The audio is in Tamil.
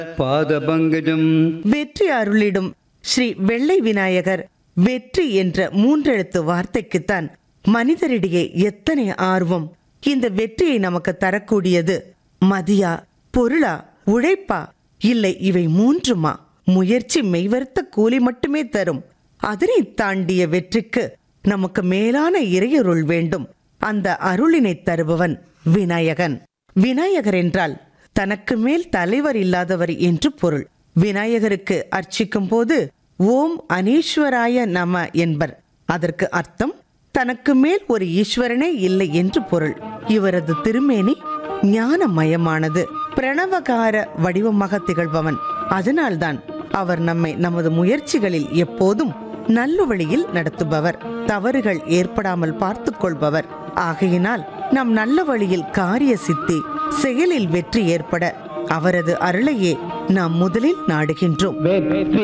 பாதபங்கஜம் வெற்றி அருளிடும் ஸ்ரீ வெள்ளை விநாயகர் வெற்றி என்ற மூன்றெழுத்து வார்த்தைக்குத்தான் மனிதரிடையே எத்தனை ஆர்வம் இந்த வெற்றியை நமக்கு தரக்கூடியது மதியா பொருளா உழைப்பா இல்லை இவை மூன்றுமா முயற்சி மெய்வர்த்த கூலி மட்டுமே தரும் அதனை தாண்டிய வெற்றிக்கு நமக்கு மேலான இறையருள் வேண்டும் அந்த அருளினை தருபவன் விநாயகன் விநாயகர் என்றால் தனக்கு மேல் தலைவர் இல்லாதவர் என்று பொருள் விநாயகருக்கு அர்ச்சிக்கும் போது ஓம் அனீஸ்வராய நம என்பர் அதற்கு அர்த்தம் தனக்கு மேல் ஒரு ஈஸ்வரனே இல்லை என்று பொருள் இவரது திருமேனி ஞானமயமானது பிரணவகார வடிவமாக திகழ்பவன் அதனால்தான் அவர் நம்மை நமது முயற்சிகளில் எப்போதும் நல்ல வழியில் நடத்துபவர் தவறுகள் ஏற்படாமல் பார்த்துக் கொள்பவர் ஆகையினால் நம் நல்ல வழியில் காரிய சித்தி செயலில் வெற்றி ஏற்பட அவரது அருளையே நாம் முதலில் நாடுகின்றோம்